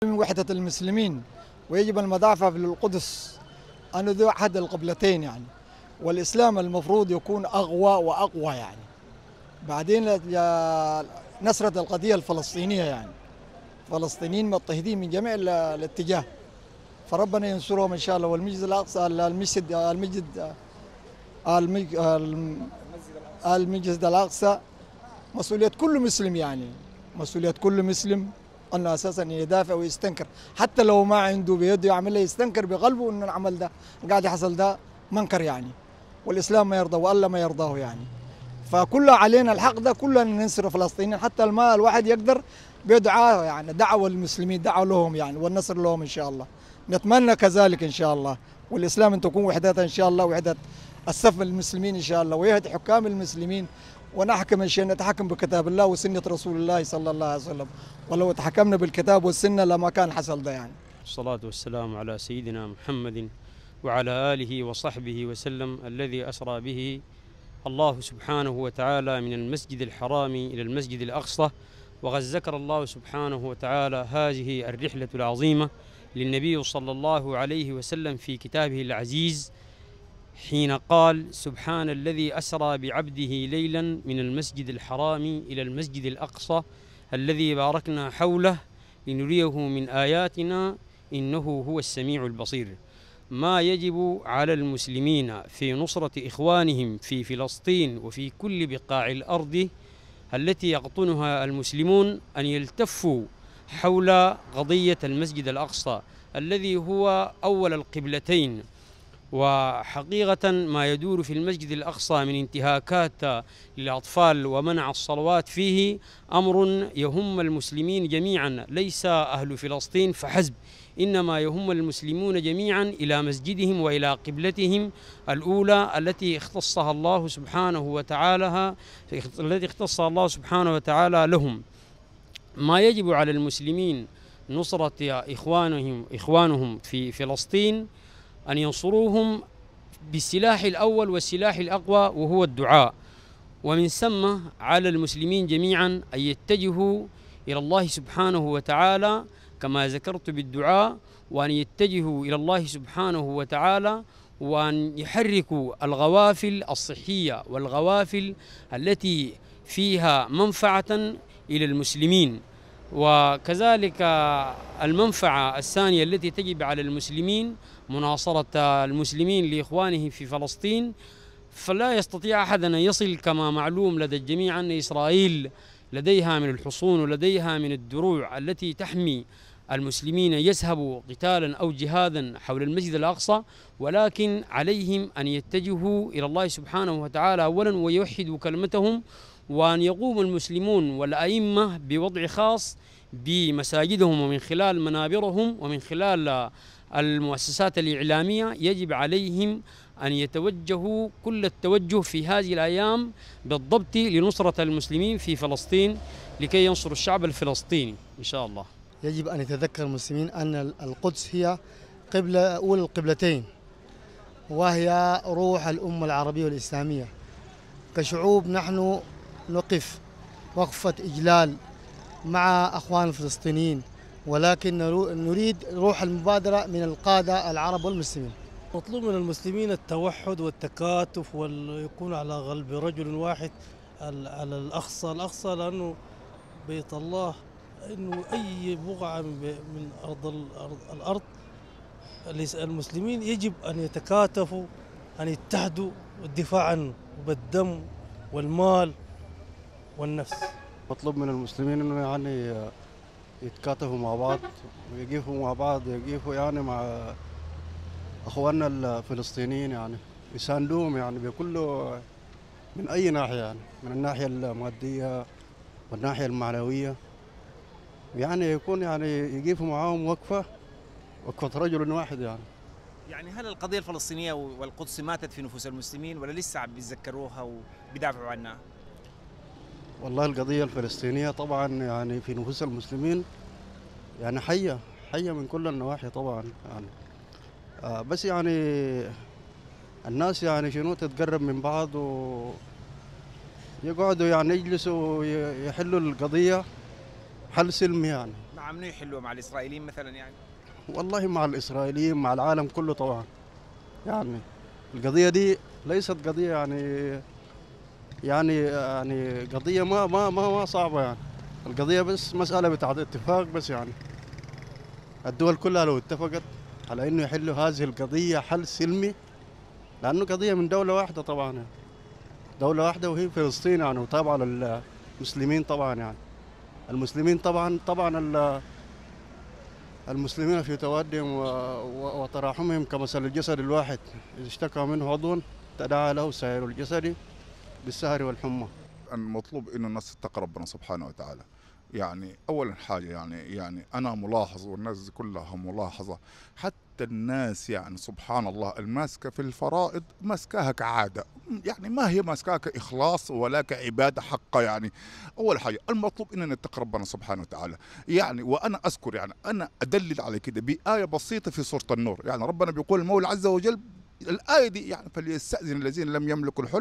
من وحدة المسلمين ويجب المدافع في القدس أن ذو أحد القبلتين يعني والإسلام المفروض يكون أغوى وأقوى يعني بعدين نصرة القضية الفلسطينية يعني فلسطينيين مضطهدين من جميع الاتجاه فربنا ينصرهم إن شاء الله والمسجد الأقصى المسجد المسجد المسجد الأقصى مسؤولية كل مسلم يعني مسؤولية كل مسلم انه اساسا يدافع ويستنكر حتى لو ما عنده بيده يعملها يستنكر بقلبه انه العمل ده قاعد يحصل ده منكر يعني والاسلام ما يرضى والله ما يرضاه يعني فكله علينا الحق ده كلنا ننصر فلسطين حتى الماء الواحد يقدر بدعاء يعني دعوة للمسلمين دعوة لهم يعني والنصر لهم ان شاء الله نتمنى كذلك ان شاء الله والاسلام ان تكون وحدتها ان شاء الله وحده الصف المسلمين ان شاء الله ويهدي حكام المسلمين ونحكم ان شاء نتحكم بكتاب الله وسنه رسول الله صلى الله عليه وسلم ولو تحكمنا بالكتاب والسنه لما كان حصل ده يعني الصلاة والسلام على سيدنا محمد وعلى آله وصحبه وسلم الذي أسرى به الله سبحانه وتعالى من المسجد الحرام إلى المسجد الأقصى وقد ذكر الله سبحانه وتعالى هذه الرحلة العظيمة للنبي صلى الله عليه وسلم في كتابه العزيز حين قال سبحان الذي أسرى بعبده ليلا من المسجد الحرام إلى المسجد الأقصى الذي باركنا حوله لنريه من آياتنا إنه هو السميع البصير ما يجب على المسلمين في نصرة إخوانهم في فلسطين وفي كل بقاع الأرض التي يقطنها المسلمون أن يلتفوا حول قضية المسجد الأقصى الذي هو أول القبلتين وحقيقة ما يدور في المسجد الأقصى من انتهاكات للأطفال ومنع الصلوات فيه أمر يهم المسلمين جميعا ليس أهل فلسطين فحسب إنما يهم المسلمون جميعا إلى مسجدهم وإلى قبلتهم الأولى التي اختصها الله سبحانه وتعالى التي اختصها الله سبحانه وتعالى لهم ما يجب على المسلمين نصرة إخوانهم إخوانهم في فلسطين أن ينصروهم بالسلاح الأول والسلاح الأقوى وهو الدعاء ومن ثم على المسلمين جميعا أن يتجهوا إلى الله سبحانه وتعالى كما ذكرت بالدعاء وأن يتجهوا إلى الله سبحانه وتعالى وأن يحركوا الغوافل الصحية والغوافل التي فيها منفعة إلى المسلمين وكذلك المنفعة الثانية التي تجب على المسلمين مناصرة المسلمين لإخوانهم في فلسطين فلا يستطيع أحد أن يصل كما معلوم لدى الجميع أن إسرائيل لديها من الحصون ولديها من الدروع التي تحمي المسلمين يذهبوا قتالا أو جهادا حول المسجد الأقصى ولكن عليهم أن يتجهوا إلى الله سبحانه وتعالى أولا ويوحدوا كلمتهم وأن يقوم المسلمون والأئمة بوضع خاص بمساجدهم ومن خلال منابرهم ومن خلال المؤسسات الإعلامية يجب عليهم أن يتوجهوا كل التوجه في هذه الأيام بالضبط لنصرة المسلمين في فلسطين لكي ينصروا الشعب الفلسطيني إن شاء الله يجب أن يتذكر المسلمين أن القدس هي قبلة أولى القبلتين وهي روح الأمة العربية والإسلامية كشعوب نحن نقف وقفة إجلال مع أخوان الفلسطينيين ولكن نريد روح المبادرة من القادة العرب والمسلمين مطلوب من المسلمين التوحد والتكاتف ويكون على قلب رجل واحد على الأقصى الأقصى لأنه بيت الله انه اي بقعه من ارض الارض المسلمين يجب ان يتكاتفوا ان يتحدوا والدفاع عنه بالدم والمال والنفس مطلوب من المسلمين انه يعني يتكاتفوا مع بعض ويقفوا مع بعض يقفوا يعني مع اخواننا الفلسطينيين يعني يساندوهم يعني بكل من اي ناحيه يعني من الناحيه الماديه والناحيه المعنويه يعني يكون يعني يقفوا معاهم وقفه وقفه رجل واحد يعني يعني هل القضيه الفلسطينيه والقدس ماتت في نفوس المسلمين ولا لسه عم بيتذكروها وبيدافعوا عنها؟ والله القضيه الفلسطينيه طبعا يعني في نفوس المسلمين يعني حيه حيه من كل النواحي طبعا يعني آه بس يعني الناس يعني شنو تتقرب من بعض و يقعدوا يعني يجلسوا يحلوا القضيه حل سلمي يعني مع مع منو يحلوا مع الاسرائيليين مثلا يعني والله مع الإسرائيليين مع العالم كله طبعا يعني القضية دي ليست قضية يعني يعني يعني قضية ما ما ما, ما صعبة يعني القضية بس مسألة بتاعت اتفاق بس يعني الدول كلها لو اتفقت على انه يحلوا هذه القضية حل سلمي لأنه قضية من دولة واحدة طبعا يعني. دولة واحدة وهي فلسطين يعني وتابعة للمسلمين طبعا يعني المسلمين طبعا طبعا ال- المسلمين في توادهم و- و- وتراحمهم كمثل الجسد الواحد إذا اشتكى منه عضو تداعى له سائر الجسد بالسهر والحمى المطلوب انه الناس تتقي ربنا سبحانه وتعالى يعني اول حاجه يعني يعني انا ملاحظ والناس كلها ملاحظه حتى الناس يعني سبحان الله الماسكه في الفرائض ماسكاها كعاده يعني ما هي ماسكاها كاخلاص ولا كعباده حقه يعني اول حاجه المطلوب اننا نتقي ربنا سبحانه وتعالى يعني وانا اذكر يعني انا ادلل على كده بايه بسيطه في سوره النور يعني ربنا بيقول المولى عز وجل الايه دي يعني فليستاذن الذين لم يملكوا الحلم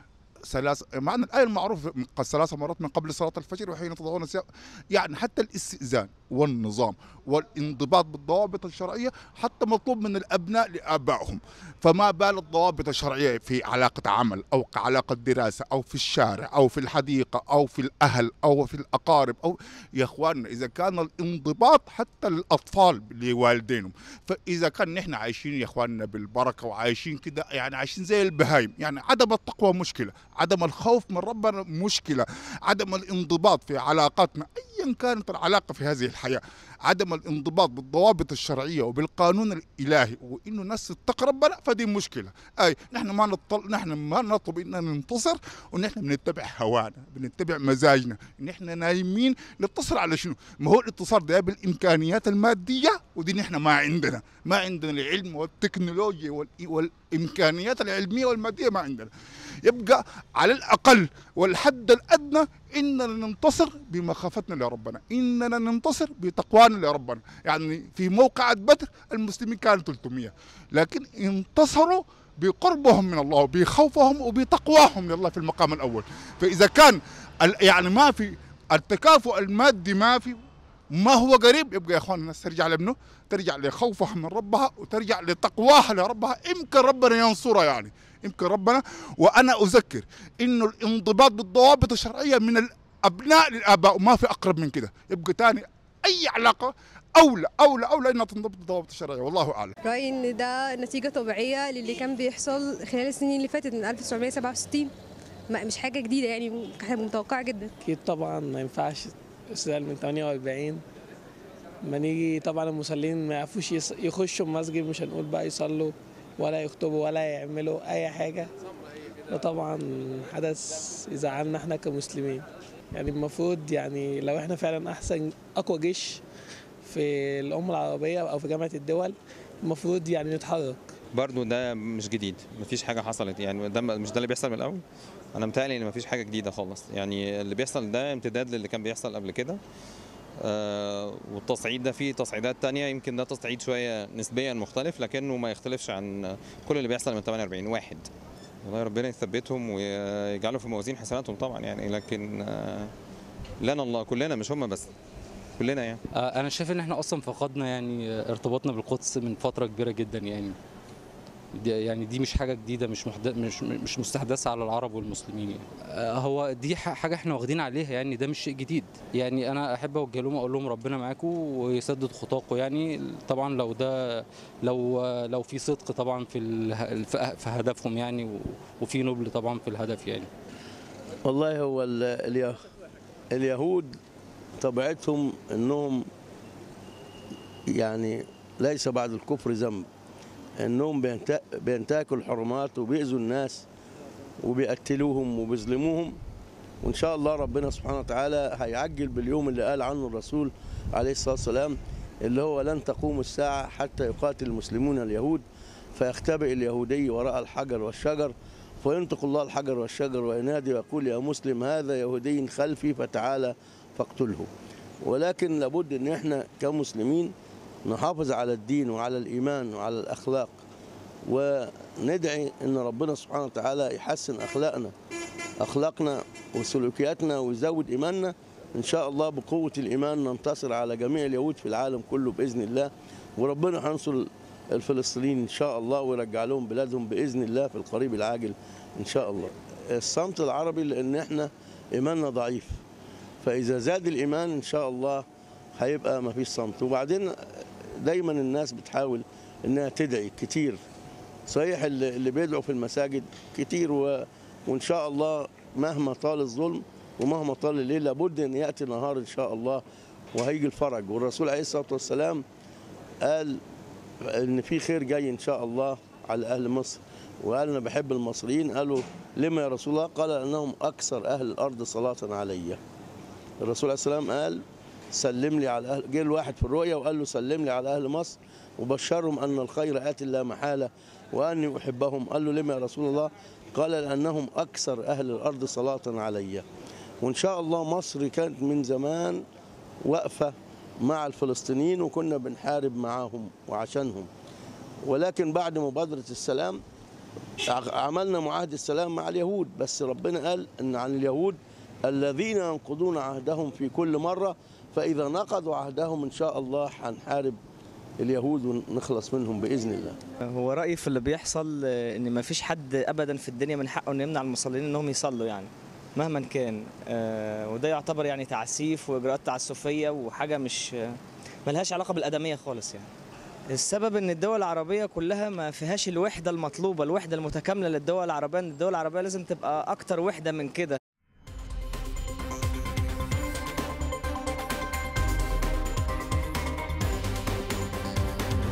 ثلاث معنى الآية المعروفة من قد ثلاث مرات من قبل صلاة الفجر وحين تضعون الثياب يعني حتى الاستئذان والنظام والانضباط بالضوابط الشرعية حتى مطلوب من الأبناء لآبائهم فما بال الضوابط الشرعية في علاقة عمل أو علاقة دراسة أو في الشارع أو في الحديقة أو في الأهل أو في الأقارب أو يا إخواننا إذا كان الانضباط حتى للأطفال لوالدينهم فإذا كان نحن عايشين يا إخواننا بالبركة وعايشين كده يعني عايشين زي البهايم يعني عدم التقوى مشكلة عدم الخوف من ربنا مشكلة عدم الانضباط في علاقاتنا أيا كانت العلاقة في هذه الحياة عدم الانضباط بالضوابط الشرعية وبالقانون الإلهي وإنه الناس تتقي ربنا فدي مشكلة أي نحن ما نطل نحن ما نطلب إننا ننتصر ونحن بنتبع هوانا بنتبع مزاجنا نحن نايمين نتصل على شنو ما هو الاتصال ده بالإمكانيات المادية ودي نحن ما عندنا ما عندنا العلم والتكنولوجيا وال- والإمكانيات العلمية والمادية ما عندنا يبقى على الأقل والحد الأدنى إننا ننتصر بمخافتنا لربنا إننا ننتصر بتقوانا لربنا يعني في موقعة بدر المسلمين كانوا 300 لكن انتصروا بقربهم من الله وبخوفهم وبتقواهم لله في المقام الأول فإذا كان ال- يعني ما في التكافؤ المادي ما في ما هو قريب يبقى يا اخوان الناس ترجع لابنه ترجع لخوفها من ربها وترجع لتقواها لربها يمكن ربنا ينصرها يعني يمكن ربنا وانا اذكر انه الانضباط بالضوابط الشرعيه من الابناء للاباء وما في اقرب من كده يبقى تاني اي علاقه اولى اولى اولى انها تنضبط بالضوابط الشرعيه والله اعلم رأيي إن ده نتيجة طبيعية للي كان بيحصل خلال السنين اللي فاتت من 1967 ما- مش حاجة جديدة يعني كانت متوقعة جدا أكيد طبعا ما ينفعش استقلال من 48 ما نيجي طبعا المصلين ما يعرفوش يص- يخشوا المسجد مش هنقول بقى يصلوا ولا يخطبوا ولا يعملوا أي حاجة ده طبعا حدث يزعلنا احنا كمسلمين يعني المفروض يعني لو احنا فعلا أحسن أقوى جيش في الأمة العربية أو في جامعة الدول المفروض يعني نتحرك برضو ده مش جديد مفيش حاجه حصلت يعني ده مش ده اللي بيحصل من الاول انا متهيألي ان مفيش حاجه جديده خالص يعني اللي بيحصل ده امتداد للي كان بيحصل قبل كده آه والتصعيد ده فيه تصعيدات تانية يمكن ده تصعيد شويه نسبيا مختلف لكنه ما يختلفش عن كل اللي بيحصل من 48 واحد والله ربنا يثبتهم ويجعله في موازين حسناتهم طبعا يعني لكن آه لنا الله كلنا مش هم بس كلنا يعني آه، انا شايف ان احنا اصلا فقدنا يعني آه، ارتباطنا بالقدس من فتره كبيره جدا يعني دي يعني دي مش حاجه جديده مش محدث مش مش مستحدثه على العرب والمسلمين يعني آه، هو دي ح- حاجه احنا واخدين عليها يعني ده مش شيء جديد يعني انا احب اوجه لهم اقول لهم ربنا معاكم ويسدد خطاكم يعني طبعا لو ده لو لو في صدق طبعا في ال- في في هدفهم يعني و- وفي نبل طبعا في الهدف يعني والله هو ال- اليه- اليهود طبيعتهم انهم يعني ليس بعد الكفر ذنب انهم بينت- بينتهكوا الحرمات وبيأذوا الناس وبيقتلوهم وبيظلموهم وان شاء الله ربنا سبحانه وتعالى هيعجل باليوم اللي قال عنه الرسول عليه الصلاه والسلام اللي هو لن تقوم الساعه حتى يقاتل المسلمون اليهود فيختبئ اليهودي وراء الحجر والشجر فينطق الله الحجر والشجر وينادي ويقول يا مسلم هذا يهودي خلفي فتعالى فاقتله ولكن لابد ان احنا كمسلمين نحافظ على الدين وعلى الايمان وعلى الاخلاق وندعي ان ربنا سبحانه وتعالى يحسن اخلاقنا اخلاقنا وسلوكياتنا ويزود ايماننا إن شاء الله بقوة الإيمان ننتصر على جميع اليهود في العالم كله بإذن الله وربنا هينصر الفلسطينيين إن شاء الله ويرجع لهم بلادهم بإذن الله في القريب العاجل إن شاء الله الصمت العربي لأن إحنا إيماننا ضعيف فإذا زاد الإيمان إن شاء الله هيبقى ما فيش صمت وبعدين دايما الناس بتحاول إنها تدعي كتير صحيح اللي اللي بيدعوا في المساجد كتير و... وإن شاء الله مهما طال الظلم ومهما طال الليل لابد أن يأتي نهار إن شاء الله وهيجي الفرج والرسول عليه الصلاة والسلام قال إن في خير جاي إن شاء الله على أهل مصر وقال أنا بحب المصريين قالوا لما يا رسول الله قال أنهم أكثر أهل الأرض صلاة علي الرسول عليه السلام قال سلم لي على أهل جه الواحد في الرؤيا وقال له سلم لي على أهل مصر وبشرهم أن الخير آت لا محالة وأني أحبهم قال له لما يا رسول الله قال لأنهم أكثر أهل الأرض صلاة علي وإن شاء الله مصر كانت من زمان واقفة مع الفلسطينيين وكنا بنحارب معاهم وعشانهم ولكن بعد مبادرة السلام عملنا معاهدة السلام مع اليهود بس ربنا قال أن عن اليهود الذين ينقضون عهدهم في كل مرة فإذا نقضوا عهدهم إن شاء الله هنحارب اليهود ونخلص منهم بإذن الله هو رأيي في اللي بيحصل آه، إن ما فيش حد أبدا في الدنيا من حقه إنه يمنع المصلين إنهم يصلوا يعني مهما كان آه، وده يعتبر يعني تعسيف وإجراءات تعسفية وحاجة مش آه، ملهاش علاقة بالآدمية خالص يعني السبب ان الدول العربيه كلها ما فيهاش الوحده المطلوبه الوحده المتكامله للدول العربيه ان الدول العربيه لازم تبقى اكتر وحده من كده